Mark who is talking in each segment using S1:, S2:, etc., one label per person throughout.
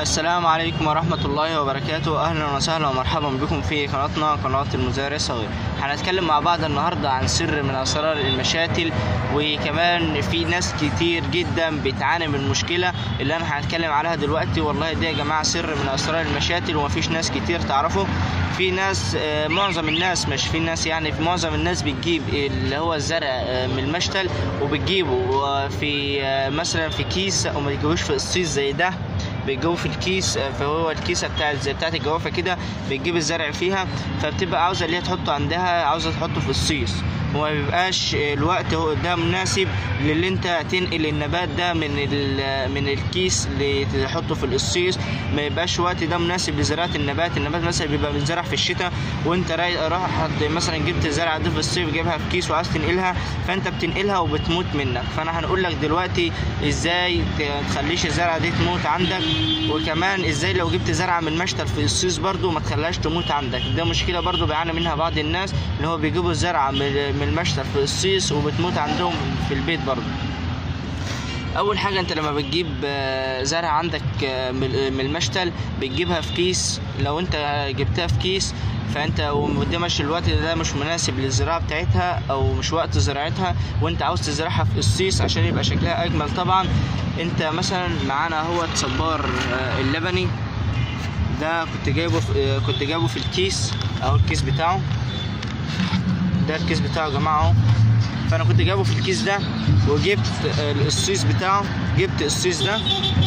S1: السلام عليكم ورحمة الله وبركاته أهلا وسهلا ومرحبا بكم في قناتنا قناة المزارع الصغير هنتكلم مع بعض النهاردة عن سر من أسرار المشاتل وكمان في ناس كتير جدا بتعاني من المشكلة اللي أنا هنتكلم عليها دلوقتي والله دي يا جماعة سر من أسرار المشاتل ومفيش ناس كتير تعرفه في ناس آه، معظم الناس مش في ناس يعني في معظم الناس بتجيب اللي هو الزرع آه، من المشتل وبتجيبه آه، في آه، مثلا في كيس وما تجيبوش في قصيص زي ده بيجيبوا في الكيس آه، فهو الكيسه بتاعت زي بتاعت الجوافه كده بتجيب الزرع فيها فبتبقى عاوزه اللي هي تحطه عندها عاوزه تحطه في الصيص وما بيبقاش آه، الوقت هو ده مناسب للي انت تنقل النبات ده من ال- من الكيس اللي تحطه في القصيص ما يبقاش وقت ده مناسب لزراعه النبات النبات مثلا بيبقى بيتزرع في الشتاء وانت راي- راح حط- مثلا جبت زرعه دي في الصيف جايبها في كيس وعايز تنقلها فانت بتنقلها وبتموت منك فانا هنقول لك دلوقتي ازاي ت- تخليش الزرعه دي تموت عندك وكمان ازاي لو جبت زرعه من مشتل في الصيص برضو ما تخليهاش تموت عندك ده مشكله برضو بيعاني منها بعض الناس اللي هو بيجيبوا الزرعه من من المشتل في الصيص وبتموت عندهم في البيت برضو اول حاجه انت لما بتجيب آه، زرع عندك آه، من من المشتل بتجيبها في كيس لو انت جبتها في كيس فانت وقدامش الوقت ده مش مناسب للزراعه بتاعتها او مش وقت زراعتها وانت عاوز تزرعها في قصيص عشان يبقى شكلها اجمل طبعا انت مثلا معانا هو صبار آه، اللبني ده كنت جايبه في آه، كنت جايبه في الكيس اهو الكيس بتاعه ده الكيس بتاعه يا جماعه اهو فانا كنت جايبه في الكيس ده وجبت آه، القصيص بتاعه جبت القصيص ده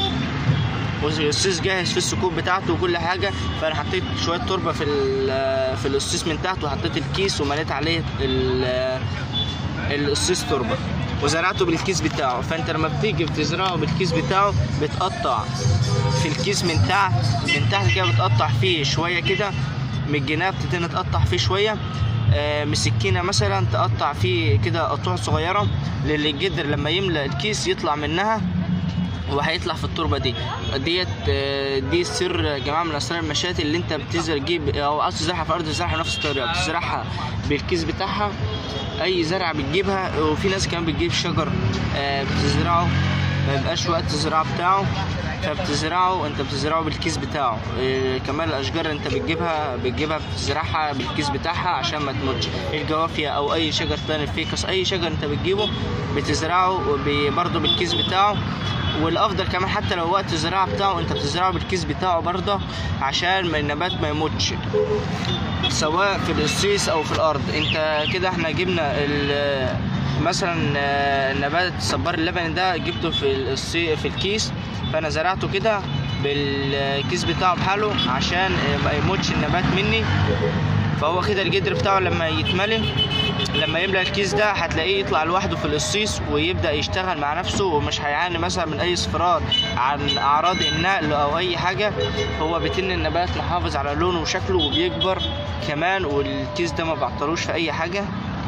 S1: والقصيص جاهز في السكوب بتاعته وكل حاجه فانا حطيت شويه تربه في ال- في القصيص من تحت وحطيت الكيس ومليت عليه ال- القصيص تربه وزرعته بالكيس بتاعه فانت لما بتيجي بتزرعه بالكيس بتاعه بتقطع في الكيس من تحت من تحت كده بتقطع فيه شويه كده من الجناب تبتدي تقطع فيه شويه آه، مسكينه مثلا تقطع فيه كده قطوع صغيره للي الجدر لما يملى الكيس يطلع منها وهيطلع في التربه دي ديت آه، دي السر يا جماعه من اسرار المشاتل اللي انت بتزرع تجيب او عاوز تزرعها في ارض الزرع نفس الطريقه بتزرعها بالكيس بتاعها اي زرع بتجيبها وفي ناس كمان بتجيب شجر آه، بتزرعه ما يبقاش وقت الزراعه بتاعه فبتزرعه انت بتزرعه بالكيس بتاعه إيه كمان الاشجار اللي انت بتجيبها بتجيبها بتزرعها بالكيس بتاعها عشان ما تموتش الجوافية او اي شجر تاني فيكس اي شجر انت بتجيبه بتزرعه ب- برضه بالكيس بتاعه والافضل كمان حتى لو وقت الزراعه بتاعه انت بتزرعه بالكيس بتاعه برضه عشان ما النبات ما يموتش سواء في القصيص او في الارض انت كده احنا جبنا ال- مثلا آه، نبات صبار اللبن ده جبته في القصي في الكيس فانا زرعته كده بالكيس بتاعه بحاله عشان آه، ما يموتش النبات مني فهو كده الجدر بتاعه لما يتملي لما يملى الكيس ده هتلاقيه يطلع لوحده في القصيص ويبدا يشتغل مع نفسه ومش هيعاني مثلا من اي اصفرار عن اعراض النقل او اي حاجه هو بيتن النبات محافظ على لونه وشكله وبيكبر كمان والكيس ده ما بعطلوش في اي حاجه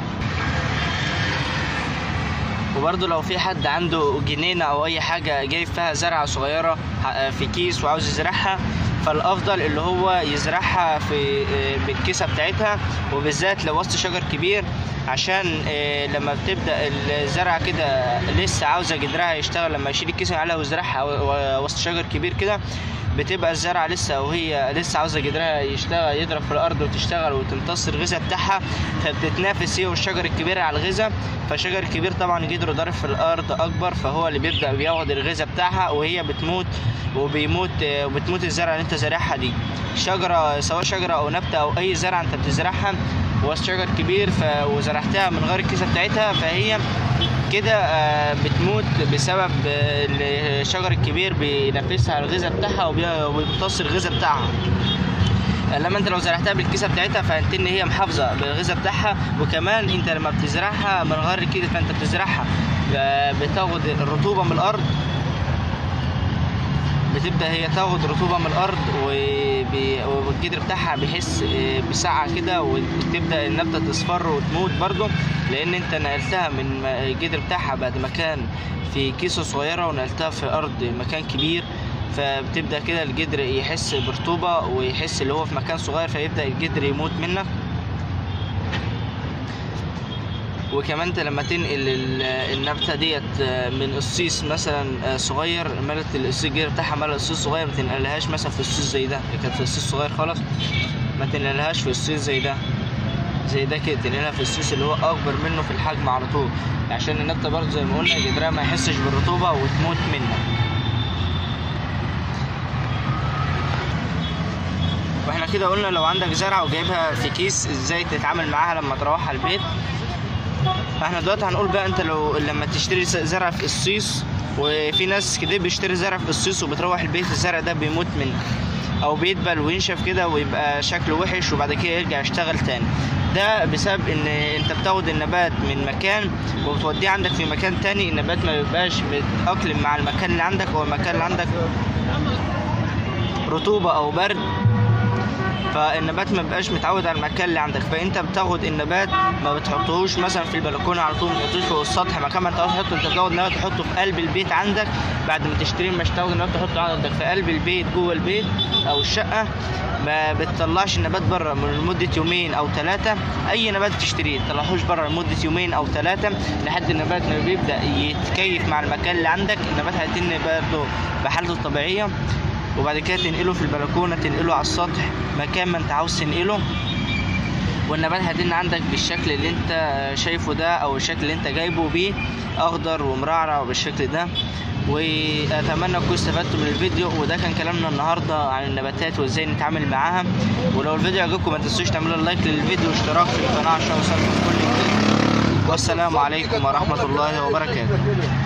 S1: وبرضه لو في حد عنده جنينة أو أي حاجة جايب فيها زرعة صغيرة ح- في كيس وعاوز يزرعها فالأفضل اللي هو يزرعها في آه، بالكيسة بتاعتها وبالذات لو وسط شجر كبير عشان آه، لما بتبدأ الزرعة كده لسه عاوزة جدرها يشتغل لما يشيل الكيسة عليها ويزرعها و- و- وسط شجر كبير كده بتبقى الزرعة لسه وهي لسه عاوزة جدرها يشتغل يضرب في الأرض وتشتغل وتمتص الغذاء بتاعها فبتتنافس هي والشجر الكبير على الغذاء فالشجر الكبير طبعا جدره ضارب في الأرض أكبر فهو اللي بيبدأ بياخد الغذاء بتاعها وهي بتموت وبيموت آه، وبتموت الزرعة اللي أنت زارعها دي شجرة سواء شجرة أو نبتة أو أي زرعة أنت بتزرعها وسط شجر كبير ف... وزرعتها من غير الكيسة بتاعتها فهي كده آه، بتموت بسبب آه، الشجر الكبير بينفسها على الغذاء بتاعها وبي- وبيمتص الغذاء بتاعها لما انت لو زرعتها بالكيسه بتاعتها فانت ان هي محافظه بالغذاء بتاعها وكمان انت لما بتزرعها من غير كده فانت بتزرعها آه، بتاخد الرطوبه من الارض بتبدا هي تاخد رطوبه من الارض وبي- والجدر بتاعها بيحس آه، بسعه كده وتبدا النبته تصفر وتموت برضه لان انت نقلتها من م- الجدر بتاعها بعد ما كان في كيسه صغيره ونقلتها في ارض مكان كبير فبتبدا كده الجدر يحس برطوبه ويحس اللي هو في مكان صغير فيبدا الجدر يموت منك وكمان انت لما تنقل ال- النبته ديت آه، من قصيص مثلا آه، صغير ملت القصيص الجير بتاعها ملت قصيص صغير ما تنقلهاش مثلا في قصيص زي ده كانت في قصيص صغير خالص ما تنقلهاش في قصيص زي ده زي ده كده تنقلها في السوس اللي هو اكبر منه في الحجم على طول عشان النبته برضه زي ما قلنا جدرها ما يحسش بالرطوبه وتموت منك واحنا كده قلنا لو عندك زرعه وجايبها في كيس ازاي تتعامل معاها لما تروح على البيت فاحنا دلوقتي هنقول بقى انت لو لما تشتري زرع في قصيص وفي ناس كده بيشتري زرع في قصيص وبتروح البيت الزرع ده بيموت منه او بيدبل وينشف كده ويبقى شكله وحش وبعد كده يرجع يشتغل تاني ده بسبب ان انت بتاخد النبات من مكان وبتوديه عندك في مكان تاني النبات ما بيبقاش متأقلم مع المكان اللي عندك او المكان اللي عندك رطوبة او برد فالنبات ما بيبقاش متعود على المكان اللي عندك فانت بتاخد النبات ما بتحطهوش مثلا في البلكونه على طول ما تحطوش فوق السطح مكان ما انت عاوز تحطه انت بتاخد النبات تحطه في قلب البيت عندك بعد ما تشتري مش تاخد النبات تحطه عندك في قلب البيت جوه البيت او الشقه ما بتطلعش النبات بره من لمده يومين او ثلاثه اي نبات تشتريه ما تطلعهوش بره لمده يومين او ثلاثه لحد النبات ما بيبدا يتكيف مع المكان اللي عندك النبات هيتن برضه بحالته الطبيعيه وبعد كده تنقله في البلكونه تنقله على السطح مكان ما انت عاوز تنقله والنبات هيتن عندك بالشكل اللي انت شايفه ده او الشكل اللي انت جايبه بيه اخضر ومرعرع بالشكل ده واتمنى تكونوا استفدتوا من الفيديو وده كان كلامنا النهارده عن النباتات وازاي نتعامل معاها ولو الفيديو عجبكم ما تنسوش تعملوا لايك للفيديو واشتراك في القناه عشان يوصلكم كل جديد والسلام عليكم ورحمه الله وبركاته